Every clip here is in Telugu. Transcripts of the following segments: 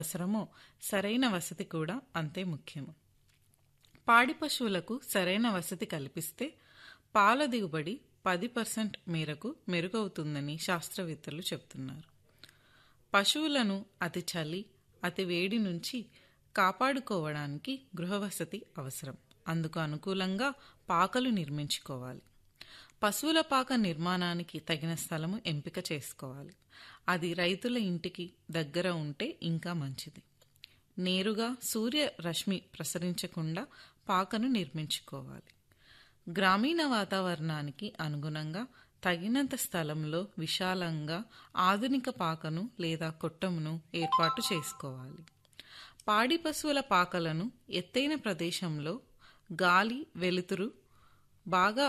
అవసరమో సరైన వసతి కూడా అంతే ముఖ్యము పాడి పశువులకు సరైన వసతి కల్పిస్తే పాల దిగుబడి పది పర్సెంట్ మేరకు మెరుగవుతుందని శాస్త్రవేత్తలు చెబుతున్నారు పశువులను అతి చలి అతి వేడి నుంచి కాపాడుకోవడానికి గృహవసతి అవసరం అందుకు అనుకూలంగా పాకలు నిర్మించుకోవాలి పశువుల పాక నిర్మాణానికి తగిన స్థలము ఎంపిక చేసుకోవాలి అది రైతుల ఇంటికి దగ్గర ఉంటే ఇంకా మంచిది నేరుగా సూర్య రశ్మి ప్రసరించకుండా పాకను నిర్మించుకోవాలి గ్రామీణ వాతావరణానికి అనుగుణంగా తగినంత స్థలంలో విశాలంగా ఆధునిక పాకను లేదా కొట్టమును ఏర్పాటు చేసుకోవాలి పాడి పశువుల పాకలను ఎత్తైన ప్రదేశంలో గాలి వెలుతురు బాగా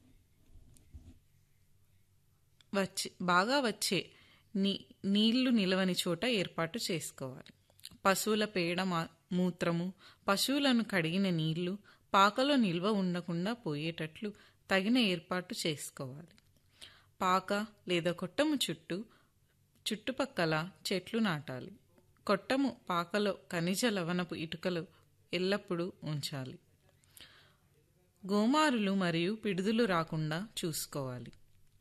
వచ్చే బాగా వచ్చే నీ నీళ్లు నిలవని చోట ఏర్పాటు చేసుకోవాలి పశువుల పేడ మూత్రము పశువులను కడిగిన నీళ్లు పాకలో నిల్వ ఉండకుండా పోయేటట్లు తగిన ఏర్పాటు చేసుకోవాలి పాక లేదా కొట్టము చుట్టూ చుట్టుపక్కల చెట్లు నాటాలి కొట్టము పాకలో ఖనిజ లవణపు ఇటుకలు ఎల్లప్పుడూ ఉంచాలి గోమారులు మరియు పిడుదులు రాకుండా చూసుకోవాలి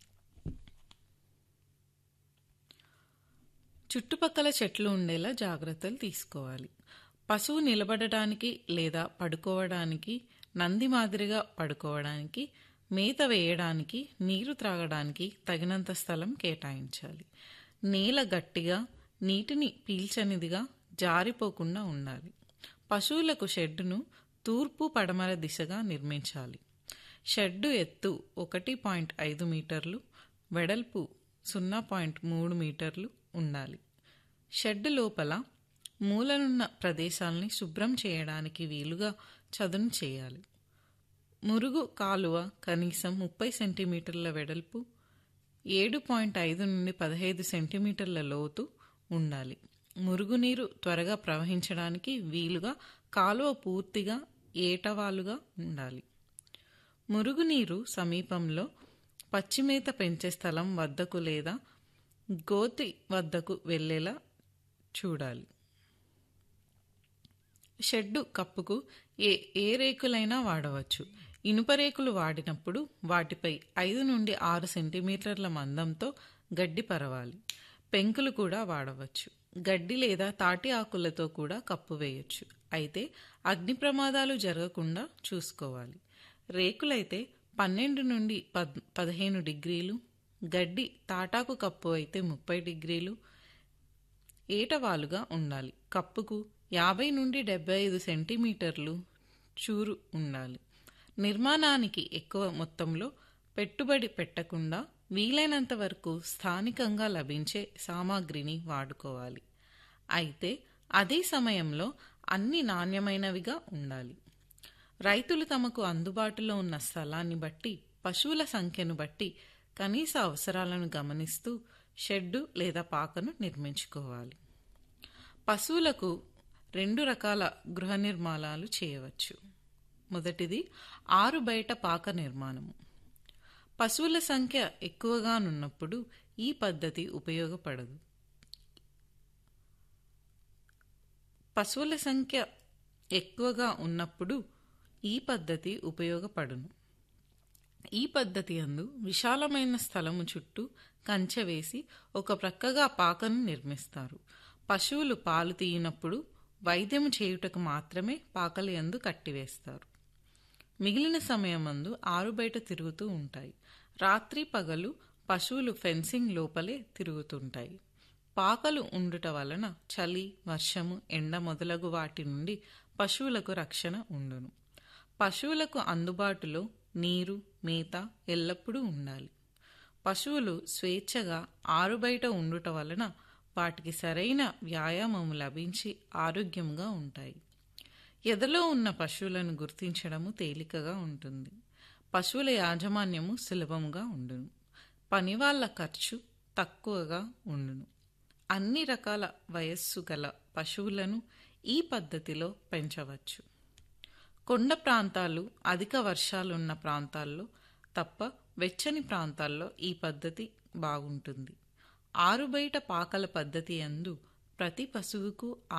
చుట్టుపక్కల చెట్లు ఉండేలా జాగ్రత్తలు తీసుకోవాలి పశువు నిలబడటానికి లేదా పడుకోవడానికి నంది మాదిరిగా పడుకోవడానికి మేత వేయడానికి నీరు త్రాగడానికి తగినంత స్థలం కేటాయించాలి నేల గట్టిగా నీటిని పీల్చనిదిగా జారిపోకుండా ఉండాలి పశువులకు షెడ్డును తూర్పు పడమర దిశగా నిర్మించాలి షెడ్డు ఎత్తు ఒకటి పాయింట్ ఐదు మీటర్లు వెడల్పు సున్నా పాయింట్ మూడు మీటర్లు ఉండాలి షెడ్ లోపల మూలనున్న ప్రదేశాల్ని శుభ్రం చేయడానికి వీలుగా చదును చేయాలి మురుగు కాలువ కనీసం ముప్పై సెంటీమీటర్ల వెడల్పు ఏడు పాయింట్ ఐదు నుండి పదహైదు సెంటీమీటర్ల లోతు ఉండాలి మురుగునీరు త్వరగా ప్రవహించడానికి వీలుగా కాలువ పూర్తిగా ఏటవాలుగా ఉండాలి మురుగునీరు సమీపంలో పచ్చిమేత పెంచే స్థలం వద్దకు లేదా గోతి వద్దకు వెళ్ళేలా చూడాలి షెడ్డు కప్పుకు ఏ ఏ రేకులైనా వాడవచ్చు ఇనుప రేకులు వాడినప్పుడు వాటిపై ఐదు నుండి ఆరు సెంటీమీటర్ల మందంతో గడ్డి పరవాలి పెంకులు కూడా వాడవచ్చు గడ్డి లేదా తాటి ఆకులతో కూడా కప్పు వేయొచ్చు అయితే అగ్ని ప్రమాదాలు జరగకుండా చూసుకోవాలి రేకులైతే పన్నెండు నుండి పద్ పదిహేను డిగ్రీలు గడ్డి తాటాకు కప్పు అయితే ముప్పై డిగ్రీలు ఏటవాలుగా ఉండాలి కప్పుకు యాభై నుండి డెబ్బై ఐదు సెంటీమీటర్లు చూరు ఉండాలి నిర్మాణానికి ఎక్కువ మొత్తంలో పెట్టుబడి పెట్టకుండా వీలైనంత వరకు స్థానికంగా లభించే సామాగ్రిని వాడుకోవాలి అయితే అదే సమయంలో అన్ని నాణ్యమైనవిగా ఉండాలి రైతులు తమకు అందుబాటులో ఉన్న స్థలాన్ని బట్టి పశువుల సంఖ్యను బట్టి కనీస అవసరాలను గమనిస్తూ షెడ్డు లేదా పాకను నిర్మించుకోవాలి పశువులకు రెండు రకాల గృహ నిర్మాణాలు చేయవచ్చు మొదటిది ఆరు బయట పాక నిర్మాణము పశువుల సంఖ్య ఎక్కువగానున్నప్పుడు ఈ పద్ధతి ఉపయోగపడదు పశువుల సంఖ్య ఎక్కువగా ఉన్నప్పుడు ఈ పద్ధతి ఉపయోగపడును ఈ పద్ధతి అందు విశాలమైన స్థలము చుట్టూ కంచె వేసి ఒక ప్రక్కగా పాకను నిర్మిస్తారు పశువులు పాలు తీయనప్పుడు వైద్యము చేయుటకు మాత్రమే పాకలు ఎందు కట్టివేస్తారు మిగిలిన సమయమందు ఆరు బయట తిరుగుతూ ఉంటాయి రాత్రి పగలు పశువులు ఫెన్సింగ్ లోపలే తిరుగుతుంటాయి పాకలు ఉండుట వలన చలి వర్షము ఎండ మొదలగు వాటి నుండి పశువులకు రక్షణ ఉండును పశువులకు అందుబాటులో నీరు మేత ఎల్లప్పుడూ ఉండాలి పశువులు స్వేచ్ఛగా ఆరుబయట ఉండుట వలన వాటికి సరైన వ్యాయామము లభించి ఆరోగ్యంగా ఉంటాయి ఎదలో ఉన్న పశువులను గుర్తించడము తేలికగా ఉంటుంది పశువుల యాజమాన్యము సులభముగా ఉండును పనివాళ్ల ఖర్చు తక్కువగా ఉండును అన్ని రకాల వయస్సు గల పశువులను ఈ పద్ధతిలో పెంచవచ్చు కొండ ప్రాంతాలు అధిక వర్షాలున్న ప్రాంతాల్లో తప్ప వెచ్చని ప్రాంతాల్లో ఈ పద్ధతి బాగుంటుంది ఆరుబయట పాకల పద్ధతి అందు ప్రతి పశువుకు